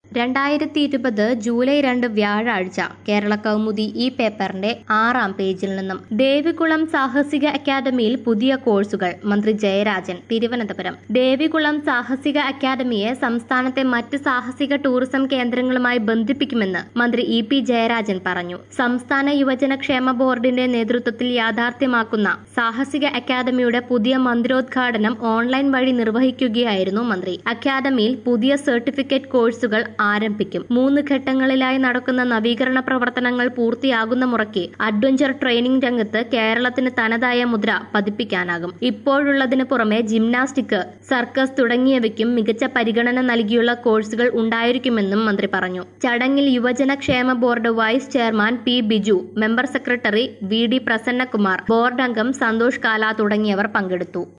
രണ്ടായിരത്തി ഇരുപത് ജൂലൈ രണ്ട് വ്യാഴാഴ്ച കേരള കൗമുദി ഈ പേപ്പറിന്റെ ആറാം പേജിൽ നിന്നും ദേവികുളം സാഹസിക അക്കാദമിയിൽ പുതിയ കോഴ്സുകൾ മന്ത്രി ജയരാജൻ തിരുവനന്തപുരം ദേവികുളം സാഹസിക അക്കാദമിയെ സംസ്ഥാനത്തെ മറ്റ് സാഹസിക ടൂറിസം കേന്ദ്രങ്ങളുമായി ബന്ധിപ്പിക്കുമെന്ന് മന്ത്രി ഇ പി ജയരാജൻ പറഞ്ഞു സംസ്ഥാന യുവജനക്ഷേമ ബോർഡിന്റെ നേതൃത്വത്തിൽ യാഥാർത്ഥ്യമാക്കുന്ന സാഹസിക അക്കാദമിയുടെ പുതിയ മന്ദിരോദ്ഘാടനം ഓൺലൈൻ വഴി നിർവഹിക്കുകയായിരുന്നു മന്ത്രി അക്കാദമിയിൽ പുതിയ സർട്ടിഫിക്കറ്റ് കോഴ്സുകൾ ആരംഭിക്കും മൂന്ന് ഘട്ടങ്ങളിലായി നടക്കുന്ന നവീകരണ പ്രവർത്തനങ്ങൾ പൂർത്തിയാകുന്ന മുറയ്ക്ക് അഡ്വഞ്ചർ ട്രെയിനിംഗ് രംഗത്ത് കേരളത്തിന് തനതായ മുദ്ര പതിപ്പിക്കാനാകും ഇപ്പോഴുള്ളതിന് പുറമെ ജിംനാസ്റ്റിക് സർക്കസ് തുടങ്ങിയവയ്ക്കും മികച്ച പരിഗണന നൽകിയുള്ള കോഴ്സുകൾ ഉണ്ടായിരിക്കുമെന്നും മന്ത്രി പറഞ്ഞു ചടങ്ങിൽ യുവജന ക്ഷേമ board vice chairman P Biju member secretary V D Prasannakumar board അംഗം സന്തോഷ് കാല തുടങ്ങിയവർ പങ്കെടുത്തു